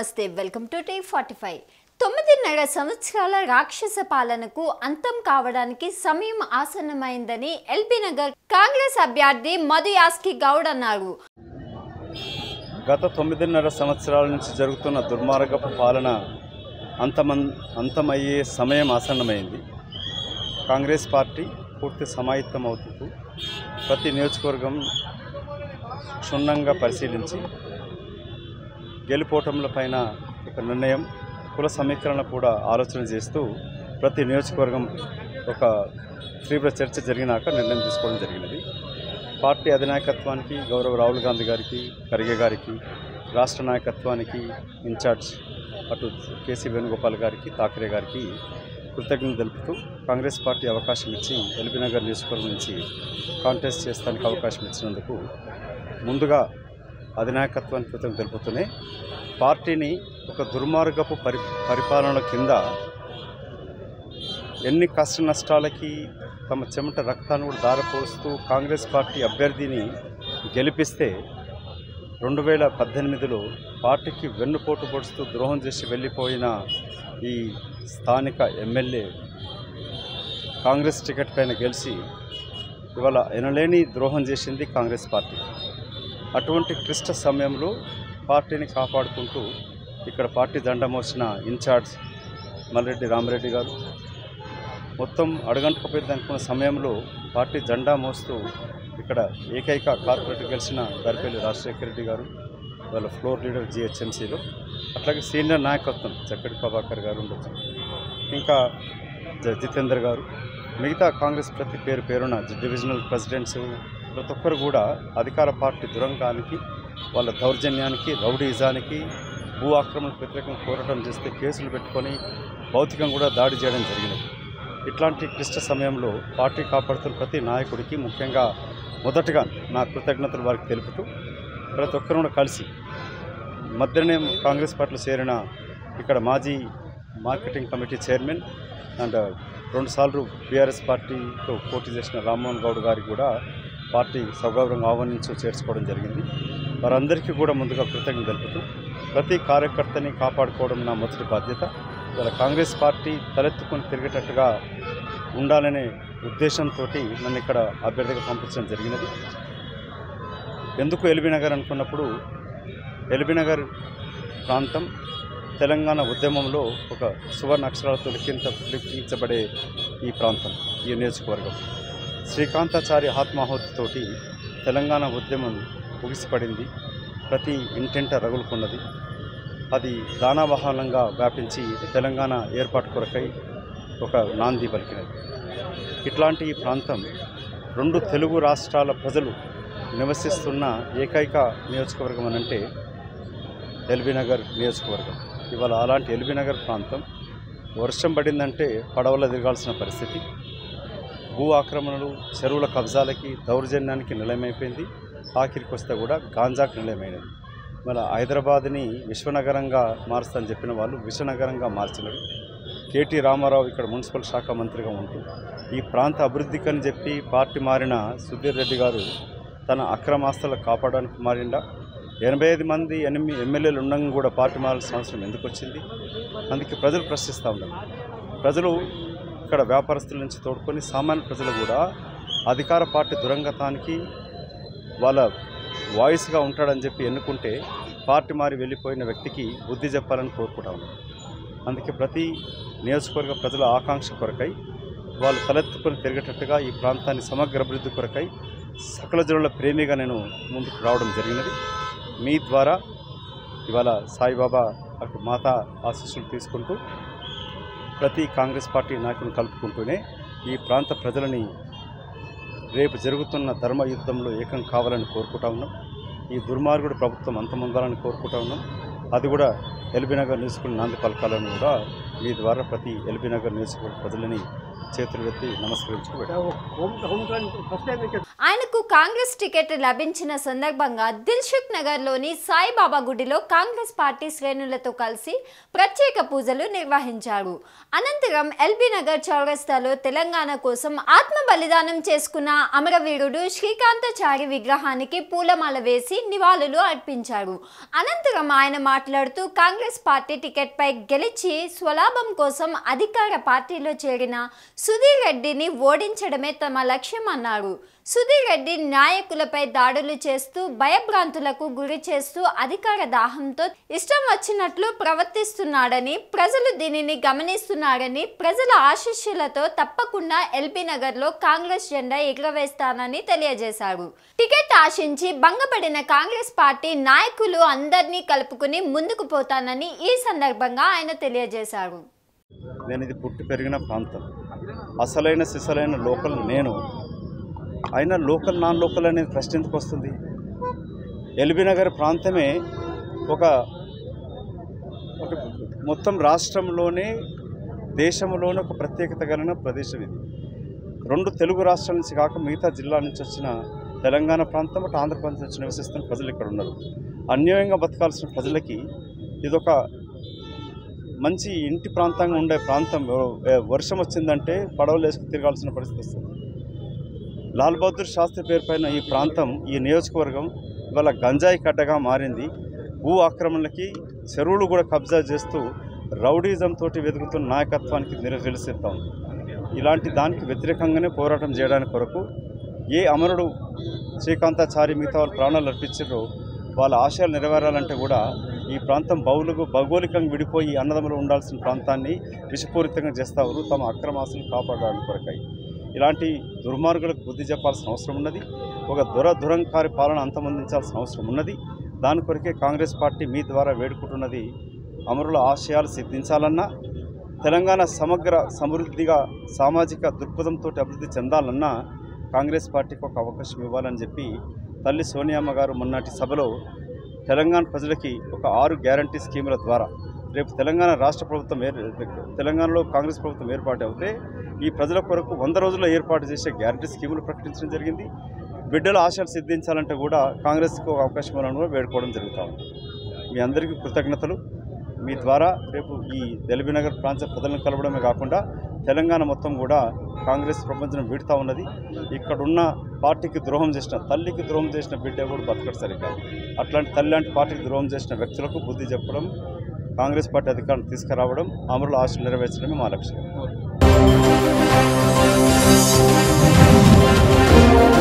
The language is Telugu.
నమస్తే welcome to T forty five తొమ్మిదిన్నర సంవత్సరాల రాక్షస పాలనకు అంతం కావడానికి సమయం ఆసన్నమైందని ఎల్బీ నగర్ కాంగ్రెస్ అభ్యర్థి మధు యాస్కి గౌడ్ అన్నారు గత తొమ్మిదిన్నర సంవత్సరాల నుంచి జరుగుతున్న దుర్మార్గపు పాలన అంతమన్ అంతమయ్యే సమయం ఆసన్నమైంది కాంగ్రెస్ పార్టీ పూర్తి సమాయత్తం అవుతూ ప్రతి నియోజకవర్గం క్షుణ్ణంగా పరిశీలించి గెలుపోటముల పైన ఒక నిర్ణయం కుల సమీకరణ కూడా ఆలోచన చేస్తూ ప్రతి నియోజకవర్గం ఒక తీవ్ర చర్చ జరిగినాక నిర్ణయం తీసుకోవడం జరిగినది పార్టీ అధినాయకత్వానికి గౌరవ రాహుల్ గాంధీ గారికి ఖర్గే గారికి రాష్ట్ర నాయకత్వానికి ఇన్ఛార్జ్ అటు కేసీ వేణుగోపాల్ గారికి థాకరే గారికి కృతజ్ఞతలు తెలుపుతూ కాంగ్రెస్ పార్టీ అవకాశం ఇచ్చి ఎల్బీనగర్ నియోజకవర్గం నుంచి కాంటెస్ట్ చేస్తానికి అవకాశం ఇచ్చినందుకు ముందుగా అధినాయకత్వానికి కృతజ్ఞతలు తెలుపుతూనే పార్టీని ఒక దుర్మార్గపు పరి పరిపాలన కింద ఎన్ని కష్ట నష్టాలకి తమ చెమట రక్తాన్ని కూడా దారపోస్తూ కాంగ్రెస్ పార్టీ అభ్యర్థిని గెలిపిస్తే రెండు వేల పద్దెనిమిదిలో పార్టీకి వెన్నుపోటు పొడుస్తూ ద్రోహం చేసి వెళ్ళిపోయిన ఈ స్థానిక ఎమ్మెల్యే కాంగ్రెస్ టికెట్ పైన గెలిచి ఇవాళ ఎనలేని ద్రోహం చేసింది కాంగ్రెస్ పార్టీ అటువంటి క్లిష్ట సమయంలో పార్టీని కాపాడుకుంటూ ఇక్కడ పార్టీ దండ మోసిన ఇన్ఛార్జ్ మల్రెడ్డి రామరెడ్డి గారు మొత్తం అడగంటకపోయింది అనుకున్న సమయంలో పార్టీ జెండా మోస్తూ ఇక్కడ ఏకైక కార్పొరేటర్ గెలిచిన దర్పల్లి రాజశేఖర రెడ్డి గారు వాళ్ళ ఫ్లోర్ లీడర్ జిహెచ్ఎంసీలో అట్లాగే సీనియర్ నాయకత్వం చక్కటి ప్రభాకర్ గారు ఉండొచ్చు ఇంకా జ- జితేందర్ గారు మిగతా కాంగ్రెస్ ప్రతి పేరు పేరున జ- డివిజనల్ ప్రెసిడెంట్స్ ప్రతి ఒక్కరు కూడా అధికార పార్టీ దురంగానికి వాళ్ళ దౌర్జన్యానికి రౌడీజానికి భూ ఆక్రమణకు వ్యతిరేకంగా పోరాటం చేస్తే కేసులు పెట్టుకొని భౌతికంగా కూడా దాడి చేయడం జరిగినది ఇట్లాంటి క్లిష్ట సమయంలో పార్టీ కాపాడుతున్న ప్రతి నాయకుడికి ముఖ్యంగా మొదటగా నా కృతజ్ఞతలు వారికి తెలుపుతూ ప్రతి ఒక్కరు కూడా కలిసి మధ్యనే కాంగ్రెస్ పార్టీలో చేరిన ఇక్కడ మాజీ మార్కెటింగ్ కమిటీ చైర్మన్ అండ్ రెండుసార్లు బీఆర్ఎస్ పార్టీతో పోటీ చేసిన రామ్మోహన్ గౌడ్ గారికి కూడా పార్టీ సగౌరవంగా ఆహ్వానించి చేర్చుకోవడం జరిగింది వారందరికీ కూడా ముందుగా కృతజ్ఞత తెలుపుతూ ప్రతి కార్యకర్తని కాపాడుకోవడం నా మొదటి బాధ్యత ఇలా కాంగ్రెస్ పార్టీ తలెత్తుకొని తిరిగేటట్టుగా ఉండాలనే ఉద్దేశంతో నన్ను ఇక్కడ అభ్యర్థిగా పంపించడం జరిగినది ఎందుకు ఎల్బీ నగర్ అనుకున్నప్పుడు ఎల్బీ నగర్ ప్రాంతం తెలంగాణ ఉద్యమంలో ఒక సువర్ణ అక్షరాలతో లిఖింత లిఖించబడే ఈ ప్రాంతం ఈ నియోజకవర్గం శ్రీకాంతాచారి ఆత్మాహుతితోటి తెలంగాణ ఉద్యమం ముగిసిపడింది ప్రతి ఇంటింట రగులుకున్నది అది దానావహాలంగా వ్యాపించి తెలంగాణ ఏర్పాటు కొరకై ఒక నాంది పలికినది ఇట్లాంటి ఈ ప్రాంతం రెండు తెలుగు రాష్ట్రాల ప్రజలు నివసిస్తున్న ఏకైక నియోజకవర్గం అని అంటే ఎల్బీనగర్ నియోజకవర్గం ఇవాళ అలాంటి ఎల్బీనగర్ ప్రాంతం వర్షం పడిందంటే పడవల తిరగాల్సిన పరిస్థితి భూ ఆక్రమణలు చెరువుల కబ్జాలకి దౌర్జన్యానికి నిలయమైపోయింది ఆఖరికి వస్తే కూడా గాంజాకు నిలయమైనది మన హైదరాబాద్ని విశ్వనగరంగా మారుస్తానని చెప్పిన వాళ్ళు విశ్వనగరంగా మార్చినారు కేటీ రామారావు ఇక్కడ మున్సిపల్ శాఖ మంత్రిగా ఉంటూ ఈ ప్రాంత అభివృద్ధికి అని చెప్పి పార్టీ మారిన సుధీర్ రెడ్డి గారు తన అక్రమాస్తులు కాపాడడానికి మారిండా ఎనభై ఐదు మంది ఎనిమిది ఎమ్మెల్యేలు ఉండగా కూడా పార్టీ మారాల్సిన అవసరం ఎందుకు వచ్చింది అందుకే ప్రజలు ప్రశ్నిస్తూ ఉన్నారు ప్రజలు ఇక్కడ వ్యాపారస్తుల నుంచి తోడుకొని సామాన్య ప్రజలు కూడా అధికార పార్టీ దురంగతానికి వాళ్ళ వాయిస్గా ఉంటాడని చెప్పి ఎన్నుకుంటే పార్టీ మారి వెళ్ళిపోయిన వ్యక్తికి బుద్ధి చెప్పాలని కోరుకుంటా ఉన్నాను అందుకే ప్రతి నియోజకవర్గ ప్రజల ఆకాంక్ష కొరకై వాళ్ళు తలెత్తుకొని తిరిగేటట్టుగా ఈ ప్రాంతాన్ని సమగ్ర అభివృద్ధి కొరకై సకల జనుల ప్రేమిగా నేను ముందుకు రావడం జరిగినది మీ ద్వారా ఇవాళ సాయిబాబా అటు మాత ఆశీస్సులు తీసుకుంటూ ప్రతి కాంగ్రెస్ పార్టీ నాయకులను కలుపుకుంటూనే ఈ ప్రాంత ప్రజలని రేపు జరుగుతున్న ధర్మ యుద్ధంలో ఏకం కావాలని కోరుకుంటా ఉన్నాం ఈ దుర్మార్గుడు ప్రభుత్వం అంతమొందాలని కోరుకుంటా ఉన్నాం అది కూడా ఎల్బీనగర్ నియోజకవర్గం నాంది పలకాలని కూడా మీ ద్వారా ప్రతి ఎల్బీనగర్ నియోజకవర్గ ప్రజలని చేతులు ఎత్తి నమస్కరించుకు వెళ్ళాను ఆయనకు కాంగ్రెస్ టికెట్ లభించిన సందర్భంగా దిల్సుఖ్ నగర్లోని సాయిబాబా గుడిలో కాంగ్రెస్ పార్టీ శ్రేణులతో కలిసి ప్రత్యేక పూజలు నిర్వహించారు అనంతరం ఎల్బీ నగర్ చౌరస్తాలో తెలంగాణ కోసం ఆత్మ బలిదానం చేసుకున్న అమరవీరుడు శ్రీకాంతాచారి విగ్రహానికి పూలమాల వేసి నివాళులు అర్పించారు అనంతరం ఆయన మాట్లాడుతూ కాంగ్రెస్ పార్టీ టికెట్పై గెలిచి స్వలాభం కోసం అధికార పార్టీలో చేరిన సుధీర్ రెడ్డిని ఓడించడమే తమ లక్ష్యం అన్నారు సుధీర్ రెడ్డి నాయకులపై దాడులు చేస్తూ భయభ్రాంతులకు గురి చేస్తూ అధికార దాహంతో ఇష్టం వచ్చినట్లు ప్రవర్తిస్తున్నాడని ప్రజలు దీనిని గమనిస్తున్నారని ప్రజల ఆశీస్సులతో తప్పకుండా ఎల్బీ నగర్లో కాంగ్రెస్ జెండా ఎగురవేస్తానని తెలియజేశారు టికెట్ ఆశించి భంగపడిన కాంగ్రెస్ పార్టీ నాయకులు అందరినీ కలుపుకుని ముందుకు పోతానని ఈ సందర్భంగా ఆయన తెలియజేశారు నేను ఇది పుట్టి పెరిగిన ప్రాంతం అసలైన సిసలైన లోకల్ నేను అయినా లోకల్ నాన్ లోకల్ అనేది ప్రశ్న ఎందుకు వస్తుంది ఎల్బీ నగర్ ప్రాంతమే ఒక ఒక మొత్తం రాష్ట్రంలోనే దేశంలోనే ఒక ప్రత్యేకత కలిగిన ప్రదేశం ఇది రెండు తెలుగు రాష్ట్రాల నుంచి కాక మిగతా జిల్లా నుంచి వచ్చిన తెలంగాణ ప్రాంతం అటు ఆంధ్రప్రదేశ్ నుంచి నివసిస్తున్న ప్రజలు ఇక్కడ ఉన్నారు అన్యాయంగా బతకాల్సిన ప్రజలకి ఇదొక మంచి ఇంటి ప్రాంతంగా ఉండే ప్రాంతం ఏ, వర్షం వచ్చిందంటే పడవలు వేసుకు తిరగాల్సిన పరిస్థితి వస్తుంది లాల్ బహదూర్ శాస్త్రి పేరు పైన ఈ ప్రాంతం ఈ నియోజకవర్గం ఇవాళ గంజాయి కడ్డగా మారింది భూ ఆక్రమణలకి చెరువులు కూడా కబ్జా చేస్తూ రౌడీజం తోటి వెతుకుతున్న నాయకత్వానికి నిరసెలుస్తాం ఇలాంటి దానికి వ్యతిరేకంగానే పోరాటం చేయడానికి కొరకు ఏ అమరుడు శ్రీకాంతాచారి మిగతా వాళ్ళు ప్రాణాలు అర్పించారో వాళ్ళ ఆశయాలు నెరవేరాలంటే కూడా ఈ ప్రాంతం బౌలుగు భౌగోళికంగా విడిపోయి అన్నదమ్ములు ఉండాల్సిన ప్రాంతాన్ని విషపూరితంగా చేస్తారు తమ అక్రమాసులు కాపాడడానికి కొరకై ఇలాంటి దుర్మార్గులకు బుద్ధి చెప్పాల్సిన అవసరం ఉన్నది ఒక దుర దురంకారి పాలన అంతమొందించాల్సిన అవసరం ఉన్నది దాని కొరకే కాంగ్రెస్ పార్టీ మీ ద్వారా వేడుకుంటున్నది అమరుల ఆశయాలు సిద్ధించాలన్నా తెలంగాణ సమగ్ర సమృద్ధిగా సామాజిక దృక్పథంతో అభివృద్ధి చెందాలన్నా కాంగ్రెస్ పార్టీకి ఒక అవకాశం ఇవ్వాలని చెప్పి తల్లి సోనియామ్మ గారు మొన్నటి సభలో తెలంగాణ ప్రజలకి ఒక ఆరు గ్యారంటీ స్కీముల ద్వారా రేపు తెలంగాణ రాష్ట్ర ప్రభుత్వం ఏర్ తెలంగాణలో కాంగ్రెస్ ప్రభుత్వం ఏర్పాటు అవుతే ఈ ప్రజల కొరకు వంద రోజుల్లో ఏర్పాటు చేసే గ్యారంటీ స్కీములు ప్రకటించడం జరిగింది బిడ్డల ఆశలు సిద్ధించాలంటే కూడా కాంగ్రెస్కు ఒక అవకాశం ఇవ్వాలని కూడా వేడుకోవడం జరుగుతూ ఉంది మీ అందరికీ కృతజ్ఞతలు మీ ద్వారా రేపు ఈ నగర్ ప్రాంత ప్రజలను కలవడమే కాకుండా తెలంగాణ మొత్తం కూడా కాంగ్రెస్ ప్రపంచం వీడుతూ ఉన్నది ఇక్కడున్న పార్టీకి ద్రోహం చేసిన తల్లికి ద్రోహం చేసిన బిడ్డ కూడా బతకడు సరిగ్గా అట్లాంటి తల్లి లాంటి పార్టీకి ద్రోహం చేసిన వ్యక్తులకు బుద్ధి చెప్పడం కాంగ్రెస్ పార్టీ అధికారం తీసుకురావడం అమరుల ఆశలు నెరవేర్చడమే మా లక్ష్యం